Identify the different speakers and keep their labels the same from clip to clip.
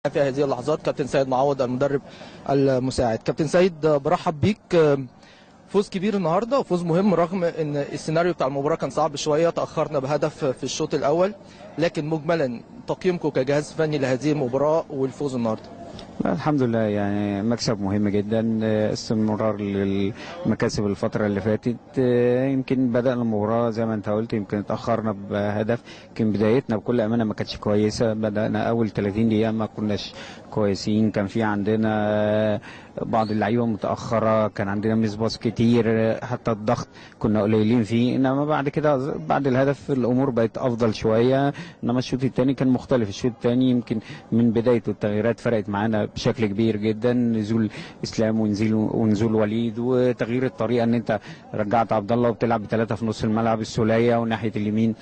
Speaker 1: في هذه اللحظات كابتن سيد معوض المدرب المساعد كابتن سيد برحب بيك فوز كبير النهارده وفوز مهم رغم ان السيناريو بتاع المباراه كان صعب شويه تاخرنا بهدف في الشوط الاول لكن مجملا تقييمكم كجهاز فني لهذه المباراه والفوز النهارده
Speaker 2: الحمد لله يعني مكسب مهم جدا استمرار للمكاسب الفترة اللي فاتت يمكن بدأنا المباراة زي ما انت قلت يمكن اتأخرنا بهدف يمكن بدايتنا بكل أمانة ما كانتش كويسة بدأنا أول 30 دقيقة ما كناش كويسين كان في عندنا بعض اللعيبة متأخرة كان عندنا ميس باص كتير حتى الضغط كنا قليلين فيه إنما بعد كده بعد الهدف الأمور بقت أفضل شوية إنما الشوط الثاني كان مختلف الشوط الثاني يمكن من بدايته التغييرات فرقت معانا بشكل كبير جدا نزول اسلام ونزول ونزول وليد وتغيير الطريقه ان انت رجعت عبد الله وبتلعب بثلاثه في نص الملعب السوليه وناحيه اليمين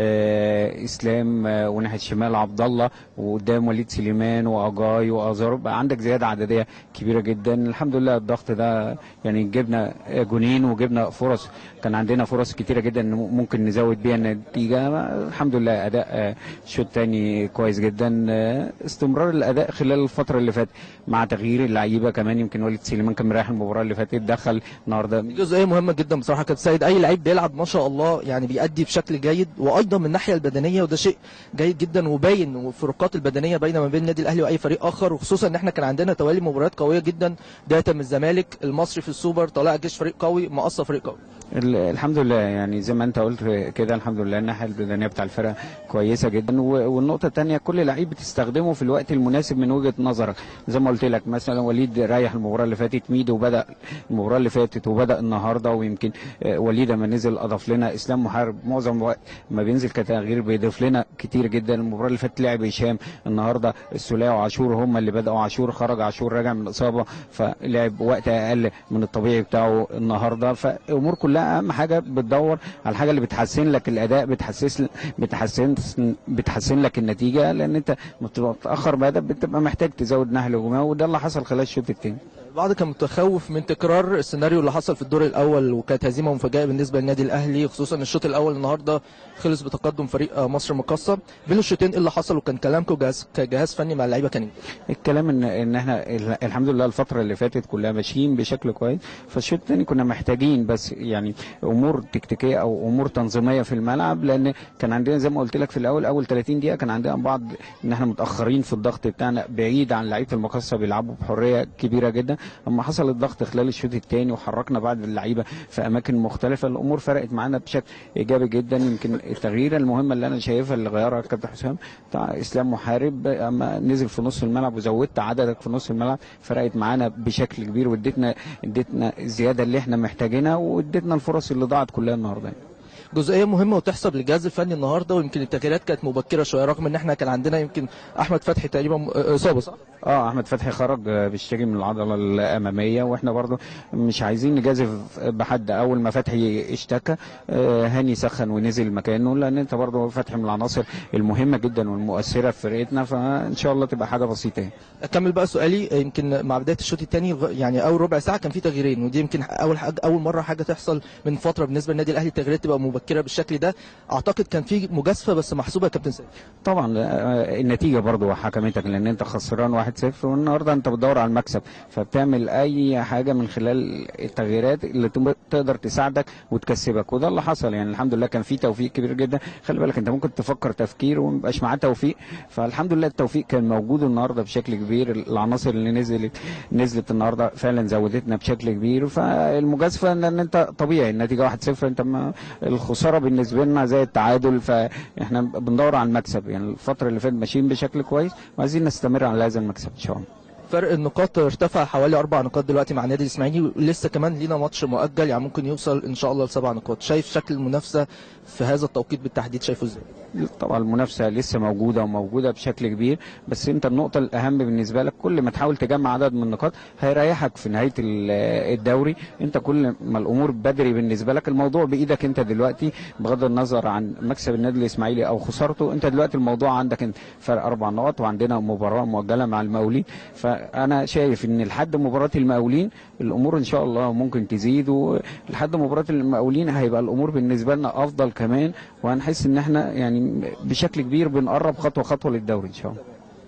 Speaker 2: آه اسلام آه وناحيه الشمال عبد الله وقدام وليد سليمان واجاي وازار بقى عندك زياده عدديه كبيره جدا الحمد لله الضغط ده يعني جبنا جونين وجبنا فرص كان عندنا فرص كتيره جدا ممكن نزود بيها النتيجه الحمد لله اداء آه الشوط الثاني كويس جدا استمرار الاداء خلال الفتره اللي فاتت مع تغيير اللعيبه كمان يمكن وليد سليمان كان مريح المباراه اللي فاتت دخل النهارده
Speaker 1: جزئيه مهمه جدا بصراحه كابتن سيد اي لعيب بيلعب ما شاء الله يعني بيأدي بشكل جيد وايضا من الناحيه البدنيه وده شيء جيد جدا وباين والفروقات البدنيه باينه ما بين النادي الاهلي واي فريق اخر وخصوصا ان احنا كان عندنا توالي مباريات قويه جدا بدايه من الزمالك المصري في السوبر طلائع الجيش فريق قوي مقصه فريق قوي
Speaker 2: الحمد لله يعني زي ما انت قلت كده الحمد لله الناحيه البدنيه بتاع الفرقه كويسه جدا والنقطه الثانيه كل لعيب بتستخدمه في الوقت المناسب من وجهه نظرك زي ما قلت لك مثلا وليد رايح المباراه اللي فاتت ميدو بدا المباراه اللي فاتت وبدا النهارده ويمكن وليد لما نزل اضاف لنا اسلام محارب معظم الوقت ما بينزل كتغيير بيضيف لنا كتير جدا المباراه اللي فاتت لعب هشام النهارده السوليه وعاشور هم اللي بداوا عاشور خرج عاشور راجع من الاصابه فلعب وقت اقل من الطبيعي بتاعه النهارده فالامور كلها اهم حاجه بتدور على الحاجه اللي بتحسن لك الاداء بتحسس بتحسن بتحسن لك النتيجه لان انت لما بتبقى متاخر بهدف بتبقى محتاج تزود نهل هجومي وده اللي حصل خلال الشوط الثاني
Speaker 1: البعض كان متخوف من تكرار السيناريو اللي حصل في الدور الاول وكانت هزيمه مفاجاه بالنسبه للنادي الاهلي خصوصا الشوط الاول النهارده خلص بتقدم فريق مصر مقصه بين الشوطين ايه اللي حصل وكان كلامكم جهاز كجهاز فني مع اللعيبه كان
Speaker 2: الكلام ان ان احنا الحمد لله الفتره اللي فاتت كلها ماشيين بشكل كويس فالشوط الثاني كنا محتاجين بس يعني امور تكتيكيه او امور تنظيميه في الملعب لان كان عندنا زي ما قلت لك في الاول اول 30 دقيقه كان عندنا بعض ان احنا متاخرين في الضغط بتاعنا بعيد عن لعيبه المقصه بيلعبوا بحريه كبيره جدا اما حصل الضغط خلال الشوط الثاني وحركنا بعض اللعيبه في اماكن مختلفه الامور فرقت معانا بشكل ايجابي جدا يمكن التغيير المهمه اللي انا شايفها اللي غيرها الكابتن حسام بتاع اسلام محارب اما نزل في نص الملعب وزودت عددك في نص الملعب فرقت معانا بشكل كبير واديتنا اديتنا الزياده اللي احنا محتاجينها واديتنا الفرص اللي ضاعت كلها النهارده
Speaker 1: جزئيه مهمه وتحسب للجهاز الفني النهارده ويمكن التغييرات كانت مبكره شويه رغم ان احنا كان عندنا يمكن احمد فتحي تقريبا اصابه صح؟
Speaker 2: اه احمد فتحي خرج بيشتكي من العضله الاماميه واحنا برضو مش عايزين نجازف بحد اول ما فتحي اشتكى آه هاني سخن ونزل مكانه لان انت برضو فتحي من العناصر المهمه جدا والمؤثره في فرقتنا فان شاء الله تبقى حاجه بسيطه
Speaker 1: اكمل بقى سؤالي يمكن مع بدايه الشوط الثاني يعني اول ربع ساعه كان في تغييرين ودي يمكن اول حاجه اول مره حاجه تحصل من فتره بالنسبه للنادي الاهلي التغييرات تبقى مبكره بالشكل ده اعتقد كان في مجازفه بس محسوبه يا كابتن سيد
Speaker 2: طبعا النتيجه برضو حكمتك لان انت خسران 1-0 والنهارده انت بتدور على المكسب فبتعمل اي حاجه من خلال التغييرات اللي تقدر تساعدك وتكسبك وده اللي حصل يعني الحمد لله كان في توفيق كبير جدا خلي بالك انت ممكن تفكر تفكير وما يبقاش معاه توفيق فالحمد لله التوفيق كان موجود النهارده بشكل كبير العناصر اللي نزلت نزلت النهارده فعلا زودتنا بشكل كبير فالمجازفه ان انت طبيعي النتيجه 1-0 انت ما الخساره بالنسبه لنا زي التعادل فاحنا بندور على المكسب يعني الفتره اللي فاتت ماشيين بشكل كويس وعايزين نستمر على هذا المكسب ان شاء الله
Speaker 1: فرق النقاط ارتفع حوالي اربع نقاط دلوقتي مع النادي الاسماعيلي ولسه كمان لينا ماتش مؤجل يعني ممكن يوصل ان شاء الله لسبع نقاط شايف شكل المنافسه في هذا التوقيت بالتحديد شايفه ازاي؟
Speaker 2: طبعا المنافسه لسه موجوده وموجوده بشكل كبير بس انت النقطه الاهم بالنسبه لك كل ما تحاول تجمع عدد من النقاط هيريحك في نهايه الدوري انت كل ما الامور بدري بالنسبه لك الموضوع بايدك انت دلوقتي بغض النظر عن مكسب النادي الاسماعيلي او خسارته انت دلوقتي الموضوع عندك انت فرق اربع نقاط وعندنا مباراه مؤجله مع المقاولين فانا شايف ان لحد مباراه المقاولين الامور ان شاء الله ممكن تزيد ولحد مباراه المقاولين هيبقى الامور بالنسبه لنا افضل كمان وهنحس ان احنا يعني بشكل كبير بنقرب خطوه خطوه للدوري ان شاء الله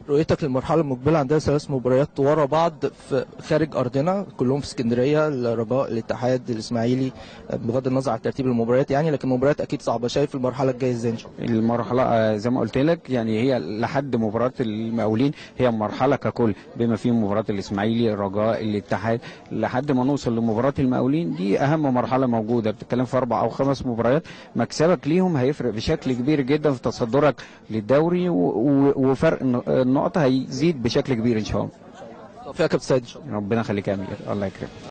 Speaker 1: رؤيتك للمرحله المقبله عندنا ثلاث مباريات ورا بعض في خارج ارضنا كلهم في اسكندريه الرجاء الاتحاد الاسماعيلي بغض النظر عن ترتيب المباريات يعني لكن مباريات اكيد صعبه شايف المرحله الجايه ازاي ان شاء الله
Speaker 2: المرحلة آه، زي ما قلت لك يعني هي لحد مباراة المقاولين هي مرحلة ككل بما فيه مباراة الإسماعيلي الرجاء الاتحاد لحد ما نوصل لمباراة المقاولين دي أهم مرحلة موجودة بتتكلم في أربع أو خمس مباريات مكسبك ليهم هيفرق بشكل كبير جدا في تصدرك للدوري و- و- وفرق الن- النقط هيزيد بشكل كبير إن شاء الله
Speaker 1: توفيق يا كابتن سيد ان شاء الله
Speaker 2: ربنا يخليك يا أمير الله يكرمك